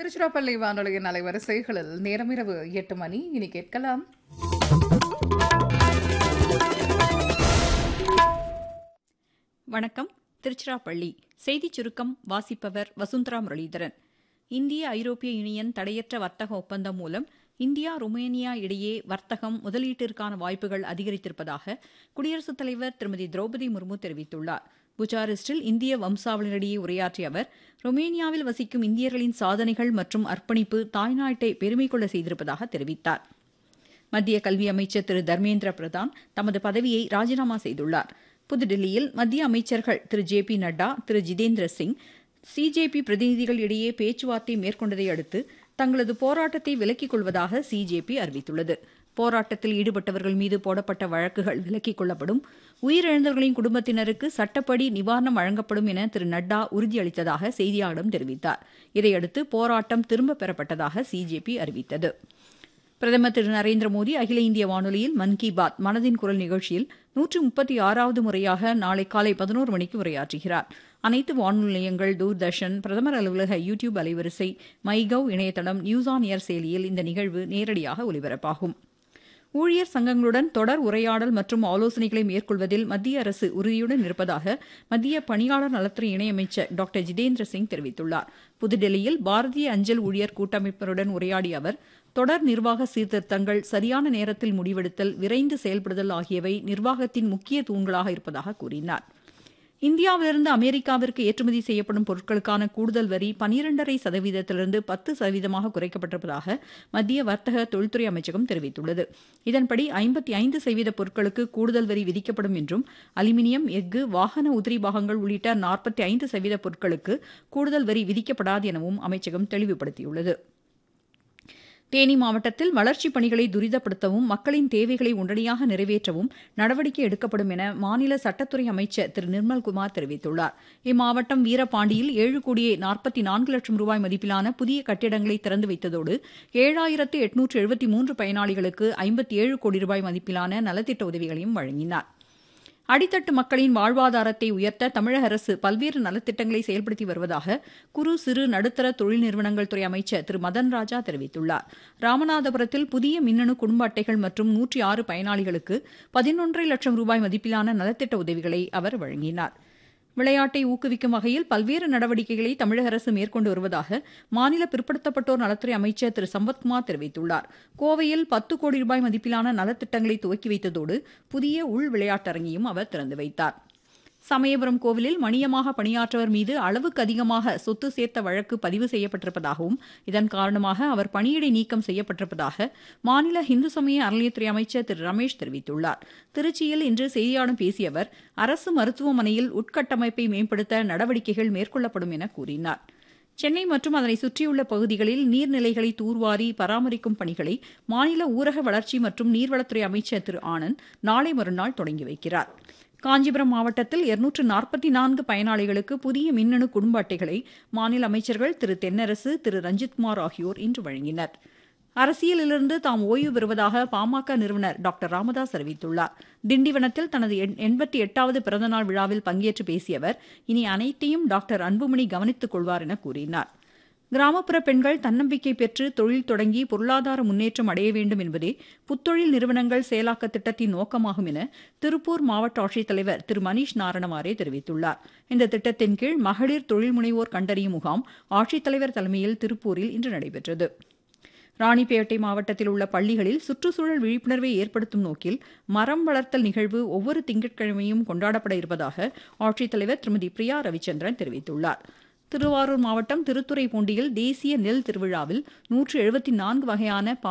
திருச்சிராப்பள்ளி வானொலியின் அலைவரிசைகளில் நேரமிரவு எட்டு மணி இனி கேட்கலாம் வணக்கம் திருச்சிராப்பள்ளி செய்திச் சுருக்கம் வாசிப்பவர் வசுந்தரா முரளிதரன் இந்திய ஐரோப்பிய யூனியன் தடையற்ற வர்த்தக ஒப்பந்தம் மூலம் இந்தியா ருமேனியா இடையே வர்த்தகம் முதலீட்டிற்கான வாய்ப்புகள் அதிகரித்திருப்பதாக குடியரசுத் தலைவர் திருமதி திரௌபதி முர்மு தெரிவித்துள்ளார் புச்சாரெஸ்டில் இந்திய வம்சாவளியிடையே உரையாற்றிய அவர் ருமேனியாவில் வசிக்கும் இந்தியர்களின் சாதனைகள் மற்றும் அர்ப்பணிப்பு தாய்நாட்டை பெருமை கொள்ள செய்திருப்பதாக தெரிவித்தார் மத்திய கல்வி அமைச்சர் திரு தர்மேந்திர பிரதான் தமது பதவியை ராஜினாமா செய்துள்ளார் புதுடில்லியில் மத்திய அமைச்சர்கள் Thiru J P Nadda Thiru Jitendra Singh CJP பிரதிநிதிகள் இடையே பேச்சுவார்த்தை மேற்கொண்டதை அடுத்து தங்களது போராட்டத்தை விலக்கிக் கொள்வதாக சிஜேபி அறிவித்துள்ளது போராட்டத்தில் ஈடுபட்டவர்கள் மீது போடப்பட்ட வழக்குகள் விலக்கிக் கொள்ளப்படும் உயிரிழந்தவர்களின் குடும்பத்தினருக்கு சட்டப்படி நிவாரணம் வழங்கப்படும் என திரு நட்டா உறுதியளித்ததாக செய்தியாளரிடம் தெரிவித்தார் இதையடுத்து போராட்டம் திரும்பப் பெறப்பட்டதாக சிஜேபி அறிவித்தது பிரதமர் திரு நரேந்திர மோடி அகில இந்திய வானொலியில் மன் கி பாத் மனதின் குரல் நிகழ்ச்சியில் நூற்று முப்பத்தி ஆறாவது முறையாக நாளை காலை பதினோரு மணிக்கு உரையாற்றுகிறார் அனைத்து வானொலி நிலையங்கள் தூர்தர்ஷன் பிரதமர் அலுவலக யூ டியூப் அலைவரிசை மைகவ் இணையதளம் நியூஸ் ஆன் ஏர் செயலியில் இந்த நிகழ்வு நேரடியாக ஒலிபரப்பாகும் ஊழியர் சங்கங்களுடன் தொடர் உரையாடல் மற்றும் ஆலோசனைகளை மேற்கொள்வதில் மத்திய அரசு உறுதியுடன் இருப்பதாக மத்திய பணியாளர் நலத்துறை இணையமைச்சர் டாக்டர் ஜிதேந்திர சிங் தெரிவித்துள்ளார் புதுடெல்லியில் பாரதிய அஞ்சல் ஊழியர் கூட்டமைப்பினருடன் உரையாடிய அவர் தொடர் நிர்வாக சீர்திருத்தங்கள் சரியான நேரத்தில் முடிவெடுத்தல் விரைந்து செயல்படுதல் ஆகியவை நிர்வாகத்தின் முக்கிய தூண்களாக இருப்பதாக கூறினார் இந்தியாவிலிருந்து அமெரிக்காவிற்கு ஏற்றுமதி செய்யப்படும் பொருட்களுக்கான கூடுதல் வரி பனிரெண்டரை சதவீதத்திலிருந்து பத்து சதவீதமாக குறைக்கப்பட்டிருப்பதாக மத்திய வர்த்தக தொழில்துறை அமைச்சகம் தெரிவித்துள்ளது இதன்படி ஐம்பத்தி ஐந்து சதவீத பொருட்களுக்கு கூடுதல் வரி விதிக்கப்படும் என்றும் அலுமினியம் எஃகு வாகன உதிரி பாகங்கள் உள்ளிட்ட நாற்பத்தி ஐந்து சதவீத பொருட்களுக்கு கூடுதல் வரி விதிக்கப்படாது எனவும் அமைச்சகம் தெளிவுபடுத்தியுள்ளது தேனி மாவட்டத்தில் வளர்ச்சிப் பணிகளை துரிதப்படுத்தவும் மக்களின் தேவைகளை உடனடியாக நிறைவேற்றவும் நடவடிக்கை எடுக்கப்படும் என மாநில சட்டத்துறை அமைச்சர் திரு நிர்மல்குமார் தெரிவித்துள்ளார் இம்மாவட்டம் வீரபாண்டியில் ஏழு கோடியே நாற்பத்தி நான்கு லட்சம் ரூபாய் மதிப்பிலான புதிய கட்டிடங்களை திறந்து வைத்ததோடு ஏழாயிரத்து எட்நூற்று எழுபத்தி மூன்று பயனாளிகளுக்கு ஐம்பத்தி ஏழு கோடி ரூபாய் மதிப்பிலான நலத்திட்ட உதவிகளையும் வழங்கினார் அடித்தட்டு மக்களின் வாழ்வாதாரத்தை உயர்த்த தமிழக அரசு பல்வேறு நலத்திட்டங்களை செயல்படுத்தி வருவதாக குறு சிறு நடுத்தர தொழில் நிறுவனங்கள் துறை அமைச்சர் திரு மதன் ராஜா தெரிவித்துள்ளார் ராமநாதபுரத்தில் புதிய மின்னணு குடும்ப அட்டைகள் மற்றும் நூற்றி ஆறு பயனாளிகளுக்கு பதினொன்றரை லட்சம் ரூபாய் மதிப்பிலான நலத்திட்ட உதவிகளை அவர் வழங்கினார் விளையாட்டை ஊக்குவிக்கும் வகையில் பல்வேறு நடவடிக்கைகளை தமிழக அரசு மேற்கொண்டு வருவதாக மாநில பிற்படுத்தப்பட்டோர் நலத்துறை அமைச்சர் திரு சம்பத்குமார் தெரிவித்துள்ளார் கோவையில் பத்து கோடி ரூபாய் மதிப்பிலான நலத்திட்டங்களை துவக்கி வைத்ததோடு புதிய உள் விளையாட்டரங்கையும் அவர் திறந்து வைத்தார் சமயபுரம் கோவிலில் மணியமாக பணியாற்றவர் மீது அளவுக்கு அதிகமாக சொத்து சேர்த்த வழக்கு பதிவு செய்யப்பட்டிருப்பதாகவும் இதன் காரணமாக அவர் பணியிடை நீக்கம் செய்யப்பட்டிருப்பதாக மாநில இந்து சமய அறநிலையத்துறை அமைச்சர் திரு ரமேஷ் தெரிவித்துள்ளார் திருச்சியில் இன்று செய்தியாளர்களிடம் பேசிய அவர் அரசு மருத்துவமனையில் உட்கட்டமைப்பை மேம்படுத்த நடவடிக்கைகள் மேற்கொள்ளப்படும் என கூறினார் சென்னை மற்றும் அதனை சுற்றியுள்ள பகுதிகளில் நீர்நிலைகளை தூர்வாரி பராமரிக்கும் பணிகளை மாநில ஊரக வளர்ச்சி மற்றும் நீர்வளத்துறை அமைச்சர் திரு ஆனந்த் நாளை மறுநாள் தொடங்கி வைக்கிறார் காஞ்சிபுரம் மாவட்டத்தில் இருநூற்று நாற்பத்தி நான்கு பயனாளிகளுக்கு புதிய மின்னணு குடும்ப அட்டைகளை மாநில அமைச்சர்கள் திரு தென்னரசு திரு ரஞ்சித்குமார் ஆகியோர் இன்று வழங்கினர் அரசியலிலிருந்து தாம் ஓய்வு பெறுவதாக பாமக நிறுவனர் டாக்டர் ராமதாஸ் அறிவித்துள்ளார் திண்டிவனத்தில் தனது எண்பத்தி எட்டாவது பிறந்தநாள் விழாவில் பங்கேற்று பேசிய அவர் இனி அனைத்தையும் டாக்டர் அன்புமணி கவனித்துக் கொள்வார் என கூறினார் கிராமப்புற பெண்கள் தன்னம்பிக்கை பெற்று தொழில் தொடங்கி பொருளாதார முன்னேற்றம் அடைய வேண்டும் என்பதே புத்தொழில் நிறுவனங்கள் செயலாக்க திட்டத்தின் நோக்கமாகும் என திருப்பூர் மாவட்ட ஆட்சித்தலைவர் திரு மணீஷ் நாரணமாரே தெரிவித்துள்ளார் இந்த திட்டத்தின் கீழ் மகளிர் தொழில் முனைவோர் கண்டறியும் முகாம் ஆட்சித்தலைவர் தலைமையில் திருப்பூரில் இன்று நடைபெற்றது ராணிப்பேட்டை மாவட்டத்தில் உள்ள பள்ளிகளில் சுற்றுச்சூழல் விழிப்புணர்வை ஏற்படுத்தும் நோக்கில் மரம் வளர்த்தல் நிகழ்வு ஒவ்வொரு திங்கட்கிழமையும் கொண்டாடப்பட இருப்பதாக ஆட்சித்தலைவர் திருமதி பிரியா ரவிச்சந்திரன் தெரிவித்துள்ளார் திருவாரூர் மாவட்டம் திருத்துறைப்பூண்டியில் தேசிய நெல் திருவிழாவில் நூற்று எழுபத்தி நான்கு வகையான